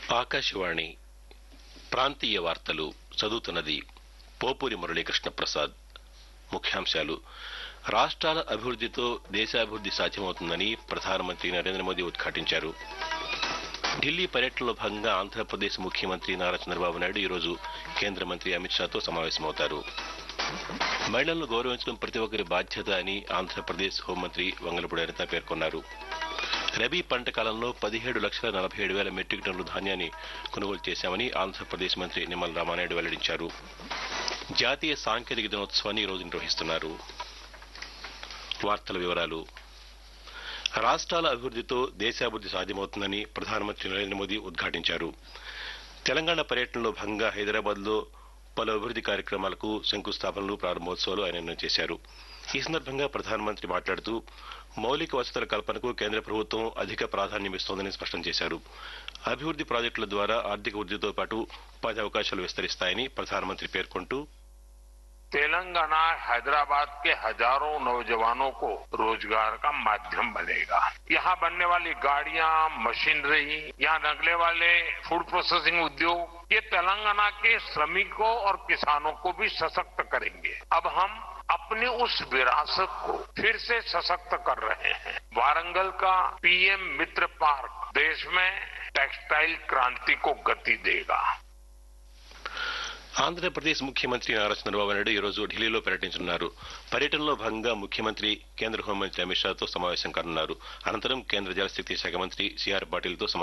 ఆకాశవాణి ప్రాంతీయ వార్తలు చదువుతున్నది పోపూరి మురళీకృష్ణ ప్రసాద్ ముఖ్యాంశాలు రాష్ట్రాల అభివృద్ధితో దేశాభివృద్ధి సాధ్యమవుతుందని ప్రధానమంత్రి నరేంద్ర మోదీ ఉద్ఘాటించారు ఢిల్లీ పర్యటనలో భాగంగా ఆంధ్రప్రదేశ్ ముఖ్యమంత్రి నారా చంద్రబాబు నాయుడు ఈరోజు కేంద్ర మంత్రి అమిత్ షాతో సమావేశమవుతారు మహిళలను గౌరవించడం ప్రతి ఒక్కరి బాధ్యత అని ఆంధ్రప్రదేశ్ హోంమంత్రి వంగలపూడి అనిత పేర్కొన్నారు రబీ పంట కాలంలో పదిహేడు లక్షల నలభై ఏడు వేల మెట్రిక్ టన్నుల ధాన్యాన్ని కొనుగోలు చేశామని ఆంధ్రప్రదేశ్ మంత్రి నిమ్మల రామానాయుడు వెల్లడించారు జాతీయ సాంకేతిక దినోత్సవాన్ని ఈ రోజు నిర్వహిస్తున్నారు వార్తల వివరాలు రాష్ట్రాల అభివృద్ధితో దేశాభివృద్ధి సాధ్యమవుతుందని ప్రధానమంత్రి నరేంద్ర మోదీ ఉద్ఘాటించారు తెలంగాణ పర్యటనలో భాగంగా హైదరాబాద్ లో పలు అభివృద్ధి కార్యక్రమాలకు శంకుస్థాపనలు ప్రారంభోత్సవాలు ఆయన చేశారు ఈ సందర్భంగా ప్రధానమంత్రి మాట్లాడుతూ మౌలిక వసతుల కల్పనకు కేంద్ర ప్రభుత్వం అధిక ప్రాధాన్యం ఇస్తోందని స్పష్టం చేశారు అభివృద్ధి ప్రాజెక్టుల ద్వారా ఆర్థిక వృద్ధితో పాటు ఉపాధి అవకాశాలు విస్తరిస్తాయని ప్రధానమంత్రి పేర్కొంటూ तेलंगाना हैदराबाद के हजारों नौजवानों को रोजगार का माध्यम बनेगा यहाँ बनने वाली गाड़ियां मशीनरी यहाँ लगने वाले फूड प्रोसेसिंग उद्योग ये तेलंगाना के श्रमिकों और किसानों को भी सशक्त करेंगे अब हम अपनी उस विरासत को फिर से सशक्त कर रहे हैं वारंगल का पीएम मित्र पार्क देश में टेक्सटाइल क्रांति को गति देगा ఆంధ్రప్రదేశ్ ముఖ్యమంత్రి నారా చంద్రబాబు నాయుడు ఈ రోజు ఢిల్లీలో పర్యటించనున్నారు పర్యటనలో భాగంగా ముఖ్యమంత్రి కేంద్ర హోంమంత్రి అమిత్ షాతో సమావేశం కానున్నారు అనంతరం కేంద్ర జలశక్తి శాఖ మంత్రి సిఆర్ పాటిల్తో సమావేశం